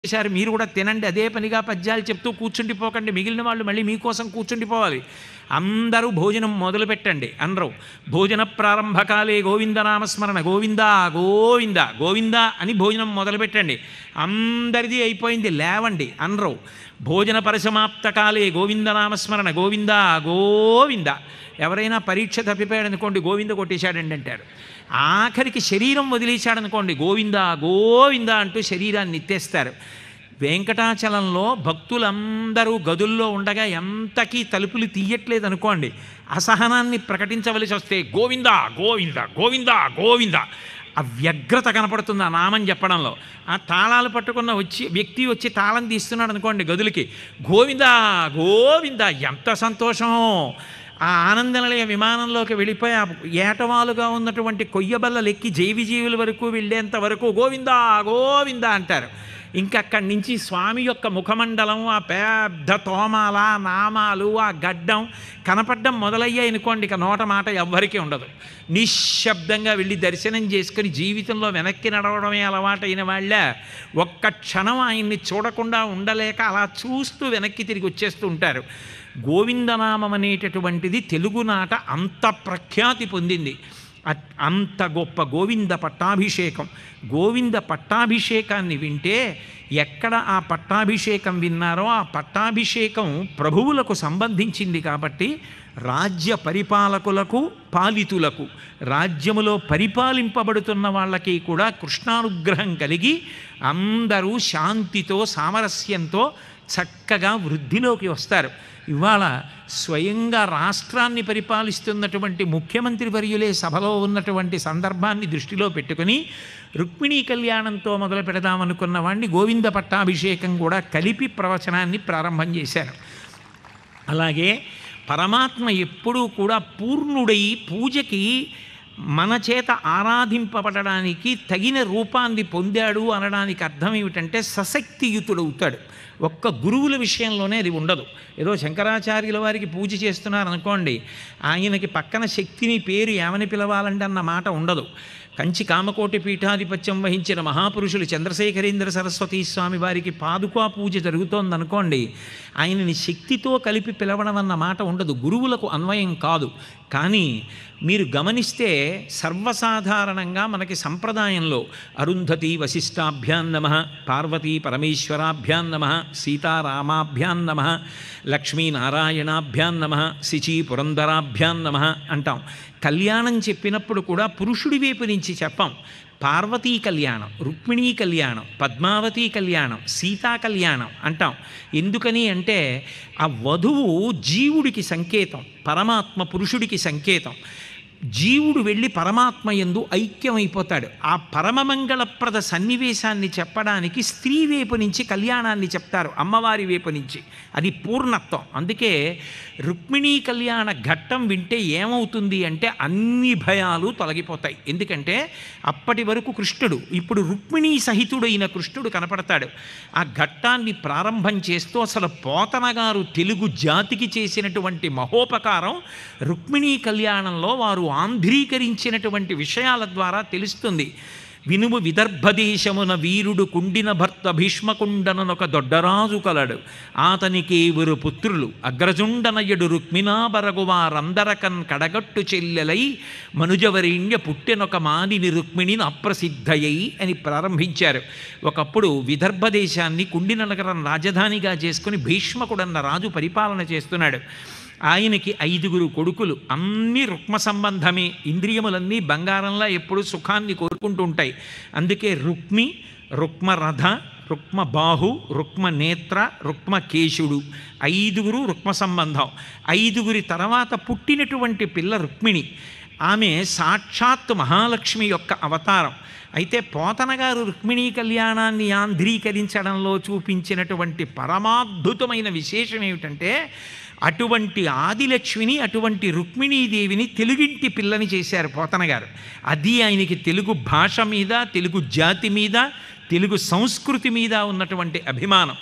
చేశారు మీరు కూడా తినండి అదే పనిగా పద్యాలు చెప్తూ కూర్చుండిపోకండి మిగిలిన వాళ్ళు మళ్ళీ మీకోసం కూర్చుండిపోవాలి అందరూ భోజనం మొదలు పెట్టండి అనరు భోజన ప్రారంభకాలే గోవిందనామస్మరణ గోవింద గోవింద గోవింద అని భోజనం మొదలు పెట్టండి అందరిది అయిపోయింది లేవండి అనరు భోజన పరిసమాప్త కాలే గోవిందనామస్మరణ గోవింద గోవింద ఎవరైనా పరీక్ష తప్పిపోయాడు అనుకోండి గోవింద కొట్టేశాడండి అంటారు ఆఖరికి శరీరం వదిలేశాడనుకోండి గోవింద గోవింద అంటూ శరీరాన్ని ఎత్తేస్తారు వెంకటాచలంలో భక్తులందరూ గదుల్లో ఉండగా ఎంతకీ తలుపులు తీయట్లేదు అనుకోండి అసహనాన్ని ప్రకటించవలసి వస్తే గోవింద గోవింద గోవింద గోవింద ఆ వ్యగ్రత కనపడుతుంది ఆ నామం చెప్పడంలో ఆ తాళాలు పట్టుకున్న వచ్చి వ్యక్తి వచ్చి తాళం తీస్తున్నాడు అనుకోండి గదులకి గోవింద గోవింద ఎంత సంతోషం ఆ ఆనందనిలయ విమానంలోకి వెళ్ళిపోయి ఆ ఏటవాలుగా ఉన్నటువంటి కొయ్యబల్లలు ఎక్కి జైవిజీవుల వరకు వెళ్ళేంత వరకు గోవిందా గోవింద అంటారు ఇంకా అక్కడి నుంచి స్వామి యొక్క ముఖమండలం ఆ పెద్ద తోమాల నామాలు ఆ గడ్డం కనపడ్డం మొదలయ్యాయి అనుకోండి ఇక నోట మాట ఎవ్వరికీ ఉండదు నిశ్శబ్దంగా వెళ్ళి దర్శనం చేసుకుని జీవితంలో వెనక్కి నడవడమే అలవాటైన వాళ్ళ ఒక్క క్షణం ఆయన్ని చూడకుండా ఉండలేక అలా చూస్తూ వెనక్కి తిరిగి వచ్చేస్తూ ఉంటారు గోవిందనామం అనేటటువంటిది తెలుగునాట అంత ప్రఖ్యాతి పొందింది అట్- అంత గొప్ప గోవింద పట్టాభిషేకం గోవింద పట్టాభిషేకాన్ని వింటే ఎక్కడ ఆ పట్టాభిషేకం విన్నారో ఆ పట్టాభిషేకం ప్రభువులకు సంబంధించింది కాబట్టి రాజ్య పరిపాలకులకు పాలితులకు రాజ్యములో పరిపాలింపబడుతున్న వాళ్ళకి కూడా కృష్ణానుగ్రహం కలిగి అందరూ శాంతితో సామరస్యంతో చక్కగా వృద్ధిలోకి వస్తారు ఇవాళ స్వయంగా రాష్ట్రాన్ని పరిపాలిస్తున్నటువంటి ముఖ్యమంత్రి వర్యులే సభలో ఉన్నటువంటి సందర్భాన్ని దృష్టిలో పెట్టుకుని రుక్మిణీ కళ్యాణంతో మొదలు పెడదామనుకున్న వాడిని గోవింద పట్టాభిషేకం కూడా కలిపి ప్రవచనాన్ని ప్రారంభం చేశారు అలాగే పరమాత్మ ఎప్పుడూ కూడా పూర్ణుడై పూజకి మన చేత ఆరాధింపబడడానికి తగిన రూపాన్ని పొందాడు అనడానికి అర్థం ఏమిటంటే సశక్తియుతుడవుతాడు ఒక్క గురువుల విషయంలోనే అది ఉండదు ఏదో శంకరాచార్యుల వారికి పూజ చేస్తున్నారు అనుకోండి ఆయనకి పక్కన శక్తిని పేరు ఏమని పిలవాలంటే అన్న మాట ఉండదు కంచి కామకోటి పీఠాధిపత్యం వహించిన మహాపురుషులు చంద్రశేఖరేంద్ర సరస్వతి స్వామి వారికి పాదుకా పూజ జరుగుతోందనుకోండి ఆయనని శక్తితో కలిపి పిలవడం అన్న మాట ఉండదు గురువులకు అన్వయం కాదు కానీ మీరు గమనిస్తే సర్వసాధారణంగా మనకి సంప్రదాయంలో అరుంధతి వశిష్టాభ్యాం నమ పార్వతీ పరమేశ్వరాభ్యాం నమ సీతారామాభ్యాం నమ లక్ష్మీనారాయణాభ్యాం నమ శిచి పురంధరాభ్యాం నమ అంటాం కళ్యాణం చెప్పినప్పుడు కూడా పురుషుడి వైపు నుంచి చెప్పాం పార్వతీ కళ్యాణం రుక్మిణీ కళ్యాణం పద్మావతి కళ్యాణం సీతా కళ్యాణం అంటాం ఎందుకని అంటే ఆ వధువు జీవుడికి సంకేతం పరమాత్మ పురుషుడికి సంకేతం జీవుడు వెళ్ళి పరమాత్మ ఎందు ఐక్యమైపోతాడు ఆ పరమమంగళప్రద సన్నివేశాన్ని చెప్పడానికి స్త్రీ వైపు నుంచి కళ్యాణాన్ని చెప్తారు అమ్మవారి వైపు నుంచి అది పూర్ణత్వం అందుకే రుక్మిణీ కళ్యాణ ఘట్టం వింటే ఏమవుతుంది అంటే అన్ని భయాలు తొలగిపోతాయి ఎందుకంటే అప్పటి వరకు కృష్ణుడు ఇప్పుడు రుక్మిణీ సహితుడైన కృష్ణుడు కనపడతాడు ఆ ఘట్టాన్ని ప్రారంభం చేస్తూ అసలు పోతన గారు తెలుగు జాతికి చేసినటువంటి మహోపకారం రుక్మిణీ కళ్యాణంలో వారు ఆంధ్రీకరించినటువంటి విషయాల ద్వారా తెలుస్తుంది వినుము విదర్భదేశమున వీరుడు కుండిన భర్త భీష్మకుండనొక దొడ్డరాజు కలడు ఆతనికేవురు పుత్రులు అగ్రజుండనయుడు రుక్మిణాబరగు వారందరకన్ కడగట్టు చెల్లెలై మనుజవరీణ్య పుట్టెనొక మానిని రుక్మిణిని అప్రసిద్ధయై అని ప్రారంభించారు ఒకప్పుడు విదర్భ దేశాన్ని కుండిన నగరం రాజధానిగా చేసుకుని భీష్మకుడన్న రాజు పరిపాలన చేస్తున్నాడు ఆయనకి ఐదుగురు కొడుకులు అన్ని రుక్మ సంబంధమే ఇంద్రియములన్నీ బంగారంలా ఎప్పుడు సుఖాన్ని కోరుకుంటూ ఉంటాయి అందుకే రుక్మి రుక్మరథ రుక్మ బాహు రుక్మ నేత్ర రుక్మ కేశుడు ఐదుగురు రుక్మ సంబంధం ఐదుగురి తర్వాత పుట్టినటువంటి పిల్ల రుక్మిణి ఆమె సాక్షాత్ మహాలక్ష్మి యొక్క అవతారం అయితే పోతన గారు రుక్మిణీ కళ్యాణాన్ని యాంధ్రీకరించడంలో చూపించినటువంటి పరమాద్భుతమైన విశేషం ఏమిటంటే అటువంటి ఆదిలక్ష్మిని అటువంటి రుక్మిణీదేవిని తెలుగింటి పిల్లని చేశారు పోతన గారు అది ఆయనకి తెలుగు భాష మీద తెలుగు జాతి మీద తెలుగు సంస్కృతి మీద ఉన్నటువంటి అభిమానం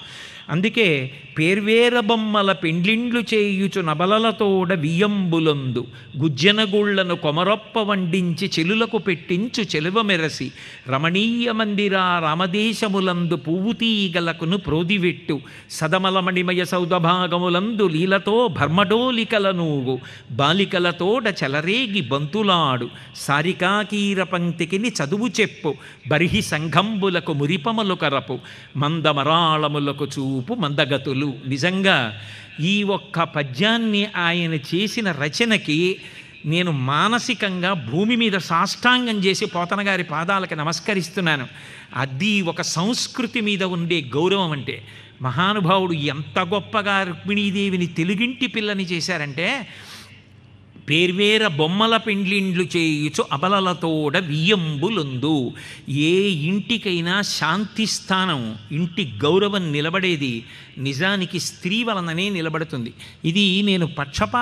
అందుకే పేర్వేర బొమ్మల పెండ్లిండ్లు చేయుచు నబలలతోడ వియంబులందు గుజ్జనగుళ్లను కొమరొప్ప వండించి చెలులకు పెట్టించు చెలువ మెరసి రమణీయ మందిరా రామదేశములందు పువ్వు తీగలకును ప్రోదివెట్టు సదమలమణిమయ సౌదభాగములందు లీలతో భర్మడోలికల నూగు బాలికలతోడ చెలరేగి బంతులాడు సారికాకీర పంక్తికిని చదువు చెప్పు బర్హి సంఘంబులకు మురిపములు కరపు మందమరాళములకు చూపు మందగతులు నిజంగా ఈ ఒక్క పద్యాన్ని ఆయన చేసిన రచనకి నేను మానసికంగా భూమి మీద సాష్టాంగం చేసి పోతన గారి పాదాలకి నమస్కరిస్తున్నాను అది ఒక సంస్కృతి మీద ఉండే గౌరవం అంటే మహానుభావుడు ఎంత గొప్పగా రుక్మిణీదేవిని తెలుగింటి పిల్లని చేశారంటే పేర్వేర బొమ్మల పెండ్లిండ్లు చేయుచు అబలలతోడ వియ్యంబులుందు ఏ ఇంటికైనా శాంతి స్థానం ఇంటి గౌరవం నిలబడేది నిజానికి స్త్రీ వలననే నిలబడుతుంది ఇది నేను పక్షపా